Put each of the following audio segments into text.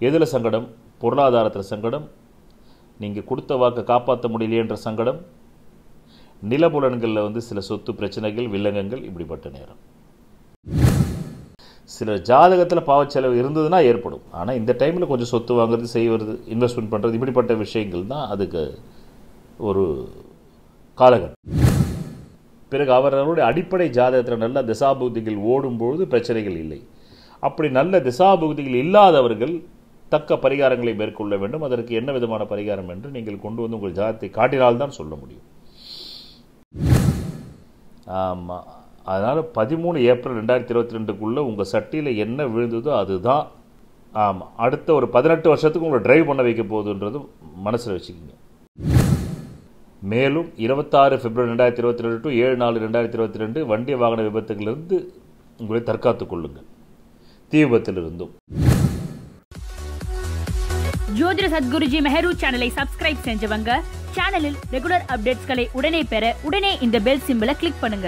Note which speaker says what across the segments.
Speaker 1: எதில் சங்கடம் பொருளாதாரத்தில் சங்கடம் நீங்கள் கொடுத்த வாக்கை காப்பாற்ற முடியலையேன்ற சங்கடம் நிலபுலன்களில் வந்து சில சொத்து பிரச்சனைகள் வில்லங்கங்கள் இப்படிப்பட்ட நேரம் சில ஜாதகத்தில் பாவச்செலவு இருந்ததுன்னா ஏற்படும் ஆனால் இந்த டைமில் கொஞ்சம் சொத்து வாங்குறது செய்வது இன்வெஸ்ட்மெண்ட் பண்ணுறது இப்படிப்பட்ட விஷயங்கள் தான் அதுக்கு ஒரு காலகட்டம் பிறகு அவர்களுடைய அடிப்படை ஜாதகத்தில் நல்ல திசாபுக்திகள் ஓடும்பொழுது பிரச்சனைகள் இல்லை அப்படி நல்ல திசாபுக்திகள் இல்லாதவர்கள் தக்க பரிகாரங்களை மேற்கொள்ள வேண்டும் அதற்கு என்ன விதமான பரிகாரம் என்று நீங்கள் கொண்டு வந்து உங்கள் ஜாதகத்தை காட்டினால்தான் சொல்ல முடியும் ஆமாம் அதனால் பதிமூணு ஏப்ரல் ரெண்டாயிரத்தி இருபத்தி ரெண்டுக்குள்ளே உங்கள் சட்டியில் என்ன விழுந்ததோ அதுதான் ஆமாம் அடுத்த ஒரு பதினெட்டு வருஷத்துக்கு உங்களை டிரைவ் பண்ண வைக்க போகுதுன்றது மனசில் வச்சுக்கோங்க மேலும் இருபத்தாறு பிப்ரவரி ரெண்டாயிரத்தி இருபத்தி ரெண்டு டு ஏழு நாலு ரெண்டாயிரத்தி இருபத்தி ரெண்டு வண்டி வாகன விபத்துகளிலிருந்து உங்களை தற்காத்துக் கொள்ளுங்கள் தீ விபத்திலிருந்தும்
Speaker 2: ஜோதிட சத்குருஜி மெஹரு சேனலை சப்ஸ்கிரைப் செஞ்சவங்க சேனலில் ரெகுலர் அப்டேட்ஸ்களை உடனே பெற உடனே இந்த பெல் சிம்பிளை கிளிக் பண்ணுங்க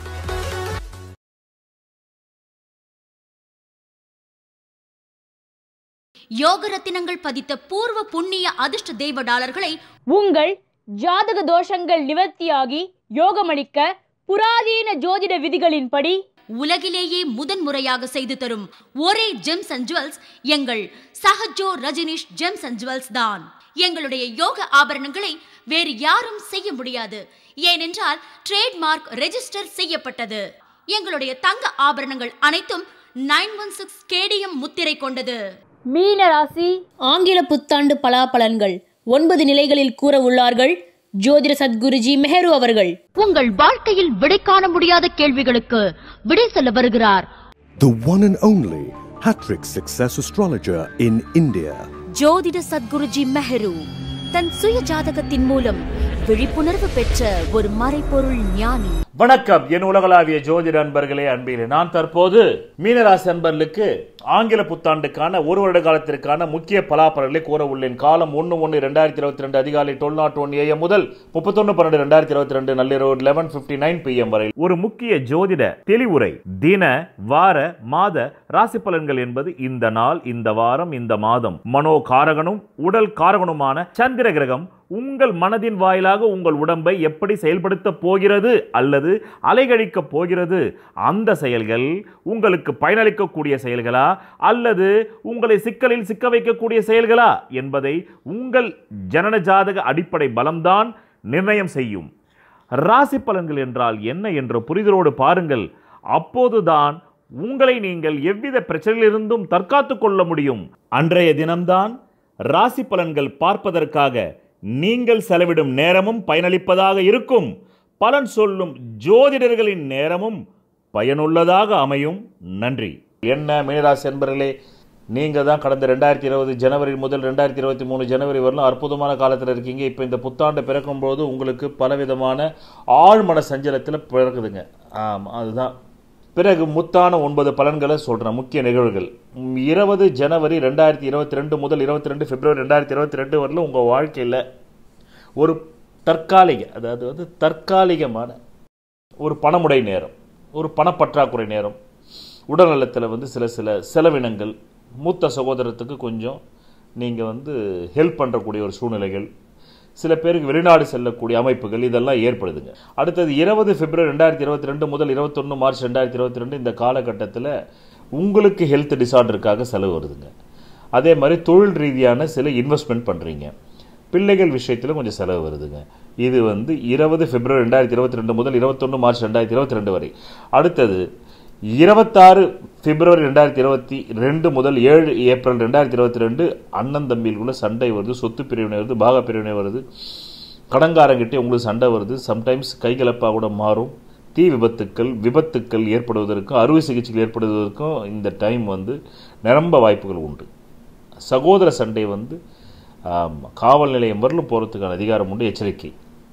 Speaker 3: யோக ரத்தினங்கள் பதித்த பூர்வ புண்ணிய அதிர்ஷ்ட தெய்வ டாலர்களை
Speaker 2: உங்கள் ஜாதக தோஷங்கள் நிவர்த்தியாகி யோகமளிக்க புராதீன ஜோதிட விதிகளின்படி
Speaker 3: உலகிலேயே முதன்முறையாக செய்து தரும் ஒரே ஜெம்ஸ் அண்ட் ஜுவல்ஸ் எங்கள் Sahajo Rajneesh gems and jewels தான் எங்களுடைய யோக ஆபரணங்களை வேறு யாரும் செய்ய முடியாது ஏனென்றால் ட்ரேட்மார்க் ரெஜிஸ்டர் செய்யப்பட்டது எங்களுடைய தங்க ஆபரணங்கள் அனைத்தும் நைன் ஒன் சிக்ஸ் கேடிஎம் முத்திரை கொண்டது
Speaker 2: மீன ராசி
Speaker 4: ஆங்கில புத்தாண்டு பலாபலன்கள் ஒன்பது நிலைகளில் கூற உள்ளார்கள் ஜோதிட சத்குருஜி மெஹரு அவர்கள்
Speaker 3: உங்கள் வாழ்க்கையில் விடை காண முடியாத கேள்விகளுக்கு விடை சொல்ல வருகிறார்
Speaker 5: The one and only Hattrick Success Astrologer in India.
Speaker 3: ஜோதிட சத்குருஜி மெஹரு தன் சுய ஜாதகத்தின் மூலம் விழிப்புணர்வு பெற்ற ஒரு மறைபொருள் ஞானி
Speaker 1: வணக்கம் என் உலகளாவிய ஜோதிட அன்பர்களே அன்பிலே நான் தற்போது மீனராசி அன்பர்களுக்கு ஆங்கில புத்தாண்டுக்கான ஒரு வருட காலத்திற்கான முக்கிய பலாபலன்களை கூற உள்ளேன் காலம் ஒன்று ஒன்று ரெண்டாயிரத்தி இருபத்தி ரெண்டு அதிகாலை டுவெல் நாட் ஒன் ஏஎம் முதல் முப்பத்தொன்று பன்னெண்டு ரெண்டாயிரத்தி இருபத்தி ரெண்டு நள்ளிரவு லெவன் பிப்டி நைன் பிஎம் வரை ஒரு முக்கிய ஜோதிட தெளிவுரை தின வார மாத ராசி பலன்கள் என்பது இந்த நாள் இந்த வாரம் இந்த மாதம் மனோ காரகனும் உடல் காரகனுமான சந்திர கிரகம் உங்கள் மனதின் வாயிலாக உங்கள் உடம்பை எப்படி செயல்படுத்த போகிறது அல்லது அலைகழிக்க போகிறது அந்த செயல்கள் உங்களுக்கு பயனளிக்கக்கூடிய செயல்களா அல்லது உங்களை சிக்கலில் சிக்க வைக்கக்கூடிய செயல்களா என்பதை உங்கள் ஜனன ஜாதக அடிப்படை பலம்தான் நிர்ணயம் செய்யும் ராசி பலன்கள் என்றால் என்ன என்ற புரிதலோடு பாருங்கள் அப்போதுதான் உங்களை நீங்கள் எவ்வித பிரச்சனையிலிருந்தும் தற்காத்துக் கொள்ள முடியும் அன்றைய தினம்தான் ராசி பலன்கள் பார்ப்பதற்காக நீங்கள் செலவிடும் நேரமும் பயனளிப்பதாக இருக்கும் பலன் சொல்லும் ஜோதிடர்களின் நேரமும் பயனுள்ளதாக அமையும் நன்றி என்ன மீனராசி என்பர்களே நீங்கள் தான் கடந்த ரெண்டாயிரத்தி இருபது ஜனவரி முதல் ரெண்டாயிரத்தி இருபத்தி மூணு ஜனவரி வரலும் அற்புதமான காலத்தில் இருக்கீங்க இப்போ இந்த புத்தாண்டு பிறக்கும்போது உங்களுக்கு பலவிதமான ஆழ்மன சஞ்சலத்தில் பிறக்குதுங்க ஆமாம் அதுதான் பிறகு முத்தான ஒன்பது பலன்களை சொல்கிறேன் முக்கிய நிகழ்வுகள் ம், இருபது ஜனவரி ரெண்டாயிரத்தி இருபத்தி ரெண்டு முதல் இருபத்தி ரெண்டு பிப்ரவரி ரெண்டாயிரத்தி இருபத்தி ரெண்டு வரலும் உங்கள் வாழ்க்கையில் ஒரு தற்காலிக அதாவது வந்து தற்காலிகமான ஒரு பணமுடை நேரம் ஒரு பணப்பற்றாக்குறை நேரம் உடல்நலத்தில் வந்து சில சில செலவினங்கள் மூத்த சகோதரத்துக்கு கொஞ்சம் நீங்கள் வந்து ஹெல்ப் பண்ணுறக்கூடிய ஒரு சூழ்நிலைகள் சில பேருக்கு வெளிநாடு செல்லக்கூடிய அமைப்புகள் இதெல்லாம் ஏற்படுதுங்க அடுத்தது இருபது பிப்ரவரி ரெண்டாயிரத்தி இருபத்தி ரெண்டு முதல் இருபத்தொன்று மார்ச் ரெண்டாயிரத்தி இருபத்தி ரெண்டு இந்த காலகட்டத்தில் உங்களுக்கு ஹெல்த் டிசார்டருக்காக செலவு வருதுங்க அதே மாதிரி தொழில் ரீதியான சில இன்வெஸ்ட்மெண்ட் பண்ணுறீங்க பிள்ளைகள் விஷயத்தில் கொஞ்சம் செலவு வருதுங்க இது வந்து இருபது பிப்ரவரி ரெண்டாயிரத்தி இருபத்தி ரெண்டு முதல் இருபத்தொன்று மார்ச் ரெண்டாயிரத்தி இருபத்தி ரெண்டு வரை அடுத்தது இருபத்தாறு பிப்ரவரி ரெண்டாயிரத்தி இருபத்தி ரெண்டு முதல் ஏழு ஏப்ரல் ரெண்டாயிரத்தி இருபத்தி ரெண்டு அண்ணன் தம்பிகளுக்குள்ள சண்டை வருது சொத்து பிரிவினை வருது பாக பிரிவினை வருது கடங்காரங்கிட்டே உங்களுக்கு சண்டை வருது சம்டைம்ஸ் கைகலப்பாக கூட மாறும் தீ விபத்துக்கள் விபத்துக்கள் ஏற்படுவதற்கும் அறுவை சிகிச்சைகள் ஏற்படுவதற்கும் இந்த டைம் வந்து நிரம்ப வாய்ப்புகள் உண்டு சகோதர சண்டை வந்து ஆமா, காவல் நிலையம் வரலும் போகிறதுக்கான அதிகாரம் உண்டு எச்சரிக்கை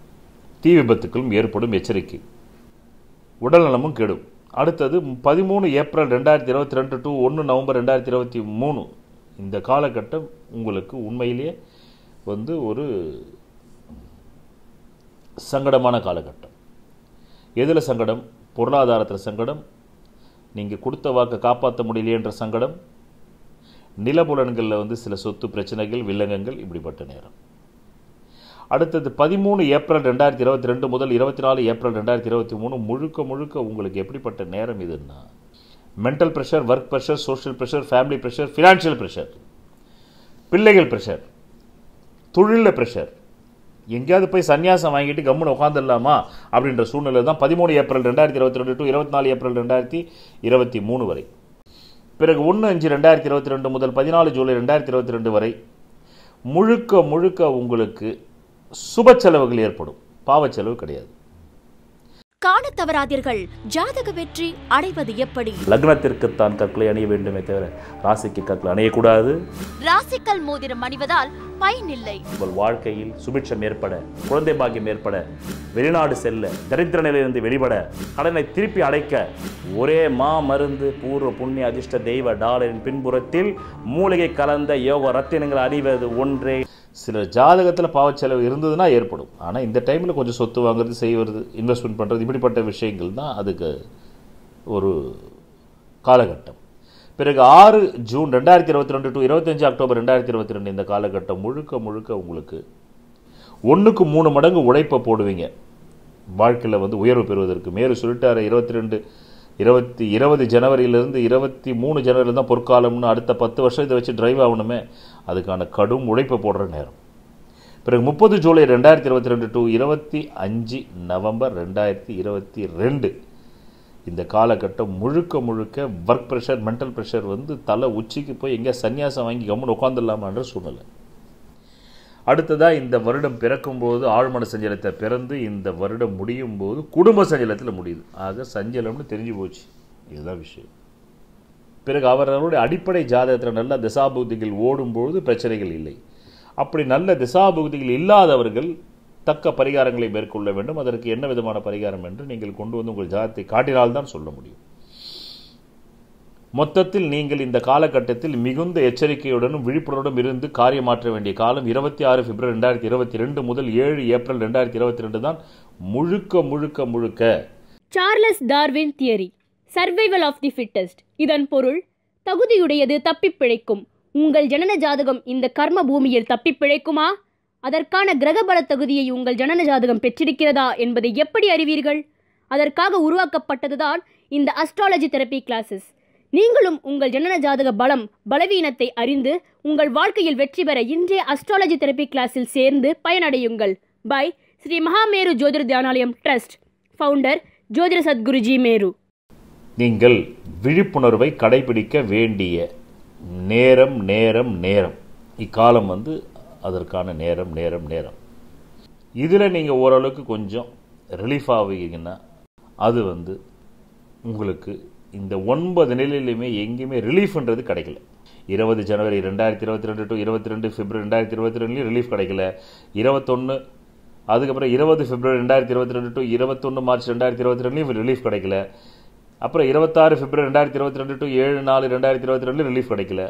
Speaker 1: தீ விபத்துக்களும் ஏற்படும் எச்சரிக்கை உடல்நலமும் கெடும் அடுத்தது பதிமூணு ஏப்ரல் ரெண்டாயிரத்தி இருபத்தி ரெண்டு டு ஒன்று நவம்பர் ரெண்டாயிரத்தி இருபத்தி மூணு இந்த காலகட்டம் உங்களுக்கு உண்மையிலேயே வந்து ஒரு சங்கடமான காலகட்டம் எதில் சங்கடம் பொருளாதாரத்தில் சங்கடம் நீங்கள் கொடுத்த வாக்கை காப்பாற்ற முடியலையேன்ற சங்கடம் நிலபுலன்களில் வந்து சில சொத்து பிரச்சனைகள் வில்லங்கங்கள் இப்படிப்பட்ட நேரம் அடுத்தது பதிமூணு ஏப்ரல் ரெண்டாயிரத்தி இருபத்தி ரெண்டு முதல் இருபத்தி நாலு ஏப்ரல் ரெண்டாயிரத்தி இருபத்தி மூணு முழுக்க முழுக்க உங்களுக்கு எப்படிப்பட்ட நேரம் இதுன்னா mental pressure work pressure social pressure family pressure financial pressure பிள்ளைகள் ப்ரெஷர் தொழிலில் ப்ரெஷர் எங்கேயாவது போய் சன்னியாசம் வாங்கிட்டு கம்முன்னு உட்காந்துடலாமா அப்படின்ற சூழ்நிலை தான் பதிமூணு ஏப்ரல் ரெண்டாயிரத்தி இருபத்தி ரெண்டு டு இருபத்தி நாலு ஏப்ரல் ரெண்டாயிரத்தி இருபத்தி மூணு வரை பிறகு ஒன்று அஞ்சு ரெண்டாயிரத்தி இருபத்தி ரெண்டு முதல் பதினாலு ஜூலை ரெண்டாயிரத்தி இருபத்தி ரெண்டு வரை முழுக்க முழுக்க உங்களுக்கு சுப செலவுகள் ஏற்படும் பாவச் செலவு கிடையாது
Speaker 3: காண தவறாதீர்கள் ஜாதக வெற்றி அடைவது எப்படி
Speaker 1: லக்னத்திற்குத்தான் கற்களை அணிய வேண்டுமே தவிர ராசிக்கு கற்களை அணியக்கூடாது
Speaker 3: ராசிக்கல் மோதிரம் அணிவதால் பயனில்லை
Speaker 1: உங்கள் வாழ்க்கையில் சுபிட்சம் ஏற்பட குழந்தை பாக்கியம் ஏற்பட வெளிநாடு செல்ல தரித்திர நிலையிலிருந்து வெளிப்பட கடனை திருப்பி அடைக்க ஒரே மா மருந்து பூர்வ புண்ணிய அதிர்ஷ்ட தெய்வ டாலரின் பின்புறத்தில் மூலிகை கலந்த யோக ரத்தினங்கள் அணிவது ஒன்றே சில ஜாதகத்தில் பாவச்செலவு இருந்ததுன்னா ஏற்படும் ஆனால் இந்த டைமில் கொஞ்சம் சொத்து வாங்குறது செய்வது இன்வெஸ்ட்மெண்ட் பண்ணுறது இப்படிப்பட்ட விஷயங்கள் தான் அதுக்கு ஒரு காலகட்டம் பிறகு ஆறு ஜூன் ரெண்டாயிரத்தி இருபத்தி ரெண்டு டு இருபத்தஞ்சு அக்டோபர் ரெண்டாயிரத்தி இருபத்தி ரெண்டு இந்த காலகட்டம் முழுக்க முழுக்க உங்களுக்கு ஒன்றுக்கு மூணு மடங்கு உழைப்பை போடுவீங்க வாழ்க்கையில் வந்து உயர்வு பெறுவதற்கு மேலும் சொல்லிட்டாரு இருபத்தி ரெண்டு இருபத்தி இருபது ஜனவரியிலேருந்து இருபத்தி மூணு ஜனவரி தான் பொற்காலம்னு அடுத்த பத்து வருஷம் இதை வச்சு டிரைவ் ஆகணுமே அதுக்கான கடும் உழைப்பை போடுற நேரம் பிறகு முப்பது ஜூலை ரெண்டாயிரத்தி இருபத்தி ரெண்டு டு இருபத்தி அஞ்சு நவம்பர் ரெண்டாயிரத்தி இருபத்தி ரெண்டு இந்த காலகட்டம் முழுக்க முழுக்க ஒர்க் ப்ரெஷர் மென்டல் ப்ரெஷர் வந்து தலை உச்சிக்கு போய் எங்கேயா சன்னியாசம் வாங்கி கம்முன்னு உட்காந்துடலாமான்ற சூழ்நிலை அடுத்ததாக இந்த வருடம் பிறக்கும்போது ஆழ்மன சஞ்சலத்தை பிறந்து இந்த வருடம் முடியும் போது குடும்ப சஞ்சலத்தில் முடியுது ஆக சஞ்சலம்னு தெரிஞ்சு போச்சு இதுதான் விஷயம் பிறகு அவர்களுடைய அடிப்படை ஜாதகத்தில் நல்ல திசாபுக்திகள் ஓடும்பொழுது பிரச்சனைகள் இல்லை அப்படி நல்ல திசாபுக்திகள் இல்லாதவர்கள் தக்க பரிகாரங்களை மேற்கொள்ள வேண்டும் அதற்கு என்ன விதமான பரிகாரம் என்று நீங்கள் கொண்டு வந்து உங்கள் ஜாதகத்தை காட்டினால்தான் சொல்ல முடியும் மொத்தத்தில் நீங்கள் இந்த காலகட்டத்தில் மிகுந்த எச்சரிக்கையுடனும் விழிப்புணர்வுடன் இருந்து காரியமாற்ற வேண்டிய காலம் இருபத்தி ஆறு பிப்ரவரி ரெண்டாயிரத்தி இருபத்தி ரெண்டு முதல் ஏழு ஏப்ரல் ரெண்டாயிரத்தி இருபத்தி ரெண்டு தான் முழுக்க முழுக்க முழுக்க
Speaker 4: Charles Darwin theory survival of the fittest இதன் பொருள் தகுதியுடையது தப்பிப் பிழைக்கும் உங்கள் ஜனன ஜாதகம் இந்த கர்ம பூமியில் தப்பிப் பிழைக்குமா அதற்கான கிரகபல தகுதியை உங்கள் ஜனன ஜாதகம் பெற்றிருக்கிறதா என்பதை எப்படி அறிவீர்கள் அதற்காக உருவாக்கப்பட்டதுதான் இந்த அஸ்ட்ராலஜி தெரப்பி கிளாஸஸ் நீங்களும் உங்கள் ஜனன ஜாதக பலம் பலவீனத்தை அறிந்து உங்கள் வாழ்க்கையில் வெற்றி பெற இன்றைய அஸ்ட்ராலஜி தெரப்பி கிளாஸில் சேர்ந்து பயனடையுங்கள் பை ஸ்ரீ மகாமேரு ஜோதிட தியானாலயம் ட்ரஸ்ட் ஃபவுண்டர் ஜோதிட சத்குருஜி மேரு
Speaker 1: நீங்கள் விழிப்புணர்வை கடைபிடிக்க வேண்டிய நேரம் நேரம் நேரம் இக்காலம் வந்து அதற்கான நேரம் நேரம் நேரம் இதில் நீங்கள் ஓரளவுக்கு கொஞ்சம் ரிலீஃப் ஆவீங்கன்னா அது வந்து உங்களுக்கு இந்த ஒன்பது நிலையிலுமே எங்கேயுமே ரிலீஃப்ன்றது கிடைக்கல இருபது ஜனவரி ரெண்டாயிரத்தி இருபத்தி ரெண்டு டு இருபத்தி ரெண்டு பிப்ரவரி ரெண்டாயிரத்தி இருபத்தி ரெண்டுலேயும் ரிலீஃப் கிடைக்கல இருபத்தொன்று அதுக்கப்புறம் இருபது பிப்ரவரி ரெண்டாயிரத்தி இருபத்தி ரெண்டு டு இருபத்தொன்று மார்ச் ரெண்டாயிரத்தி இருபத்தி ரெண்டுலையும் ரிலீஃப் கிடைக்கல அப்புறம் இருபத்தாறு பிப்ரவரி ரெண்டாயிரத்தி இருபத்தி ரெண்டு டு ஏழு நாலு ரெண்டாயிரத்தி இருபத்தி ரெண்டு ரிலீஃப் கிடைக்கல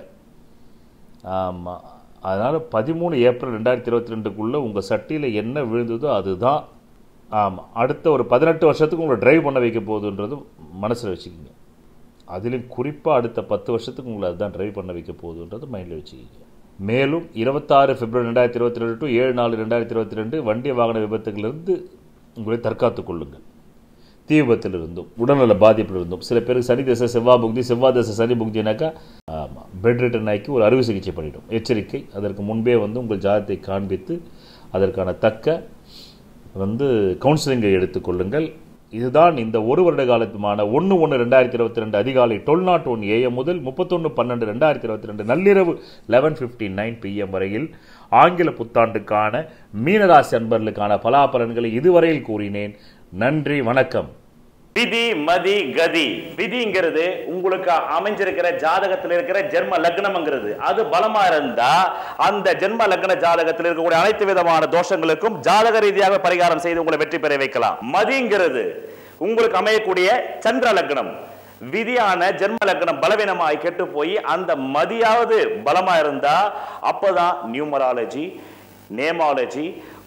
Speaker 1: ஆமாம் அதனால் பதிமூணு ஏப்ரல் ரெண்டாயிரத்தி இருபத்தி ரெண்டுக்குள்ளே உங்கள் சட்டியில் என்ன விழுந்ததோ அதுதான் ஆமாம் அடுத்த ஒரு பதினெட்டு வருஷத்துக்கு உங்களை டிரைவ் பண்ண வைக்க போகுதுன்றது மனசில் வச்சுக்கிங்க அதிலும் குறிப்பாக அடுத்த பத்து வருஷத்துக்கு உங்களை அதுதான் டிரைவ் பண்ண வைக்க போகுதுன்றது மைண்டில் வச்சுக்கிங்க மேலும் இருபத்தாறு பிப்ரவரி ரெண்டாயிரத்தி இருபத்தி ரெண்டு டு ஏழு நாலு ரெண்டாயிரத்தி இருபத்தி ரெண்டு வண்டி வாகன விபத்துகளிலிருந்து உங்களை தற்காத்துக் கொள்ளுங்கள் தீ விபத்தில் இருந்தும் உடல்நல பாதிப்பில் இருந்தும் சில பேருக்கு சனி தசை செவ்வாய் புக்தி செவ்வாய் தசை சனி புக்தினாக்கா ஆமாம் பெட் ரிட்டன் ஆக்கி ஒரு அறுவை சிகிச்சை பண்ணிடும் எச்சரிக்கை அதற்கு முன்பே வந்து உங்கள் ஜாதத்தை காண்பித்து அதற்கான தக்க வந்து கவுன்சிலிங்கை எடுத்துக்கொள்ளுங்கள் இதுதான் இந்த ஒரு வருட காலத்துமான ஒன்று ஒன்று ரெண்டாயிரத்தி இருபத்தி ரெண்டு அதிகாலை டுவெல் நாட் ஒன் ஏஎம் முதல் முப்பத்தொன்று பன்னெண்டு ரெண்டாயிரத்தி இருபத்தி ரெண்டு நள்ளிரவு லெவன் ஃபிஃப்டி நைன் பிஎம் வரையில் ஆங்கில புத்தாண்டுக்கான மீனராசி அன்பர்களுக்கான பலாபலன்களை இதுவரையில் கூறினேன் நன்றி வணக்கம்
Speaker 6: விதி மதி கதி விதிங்கிறது உங்களுக்கு அமைஞ்சிருக்கிற ஜாதகத்தில் இருக்கிற ஜென்ம லக்னம்ங்கிறது அது பலமா இருந்தா அந்த ஜென்ம லக்ன ஜாதகத்தில் இருக்கக்கூடிய அனைத்து விதமான தோஷங்களுக்கும் ஜாதக ரீதியாக பரிகாரம் செய்து உங்களை வெற்றி பெற வைக்கலாம் மதிங்கிறது உங்களுக்கு அமையக்கூடிய சந்திர லக்னம் விதியான ஜென்ம லக்னம் பலவீனமாய் கெட்டு போய் அந்த மதியாவது பலமா இருந்தா அப்பதான் நியூமராலஜி நேமாலஜி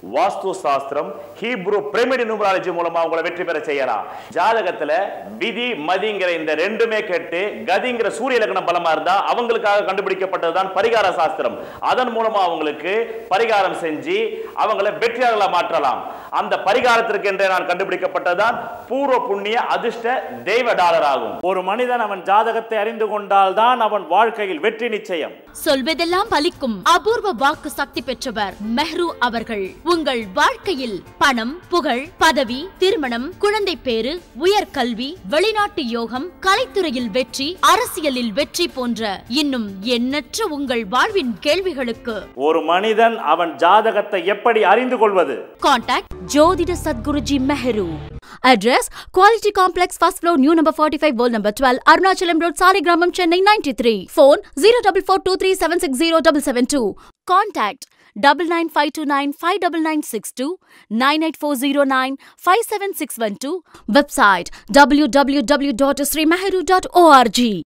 Speaker 6: வாஸ்து சாஸ்திரம் ஹீப்ரு பிரமிடு நியூமராலஜி மூலமா உங்களை வெற்றி பெற செய்யலாம் ஜாதகத்துல விதி மதிங்கிற இந்த ரெண்டுமே கேட்டு கதிங்கிற சூரிய லக்னம் பலமா இருந்தா அவங்களுக்காக கண்டுபிடிக்கப்பட்டதுதான் பரிகார சாஸ்திரம் அதன் மூலமா அவங்களுக்கு பரிகாரம் செஞ்சு அவங்களை வெற்றியாளர்களா மாற்றலாம் அந்த பரிகாரத்திற்கு என்றே நான் கண்டுபிடிக்கப்பட்டதுதான் பூர்வ புண்ணிய அதிர்ஷ்ட தெய்வ டாலர் ஆகும் ஒரு மனிதன் அவன் ஜாதகத்தை அறிந்து கொண்டால் தான் அவன் வாழ்க்கையில் வெற்றி நிச்சயம்
Speaker 3: சொல்வதெல்லாம் பலிக்கும் அபூர்வ வாக்கு சக்தி பெற்றவர் மெஹ்ரு அவர்கள் உங்கள் வாழ்க்கையில் பணம் புகழ் பதவி திருமணம் குழந்தை பேரு உயர்கல்வி வெளிநாட்டு யோகம் கலைத்துறையில் வெற்றி அரசியலில் வெற்றி போன்ற இன்னும் எண்ணற்ற உங்கள் வாழ்வின் கேள்விகளுக்கு
Speaker 6: ஒரு மனிதன் அவன் ஜாதகத்தை எப்படி அறிந்து கொள்வது
Speaker 3: Contact ஜோதிட Sadguruji மெஹரு Address Quality Complex First Floor New Number 45 World Number 12 Arunachalam Road Saligramam Chennai 93 Phone 0442376072 Contact double nine five two nine five double nine six two nine eight four zero nine five seven six one two website www.srimeheru.org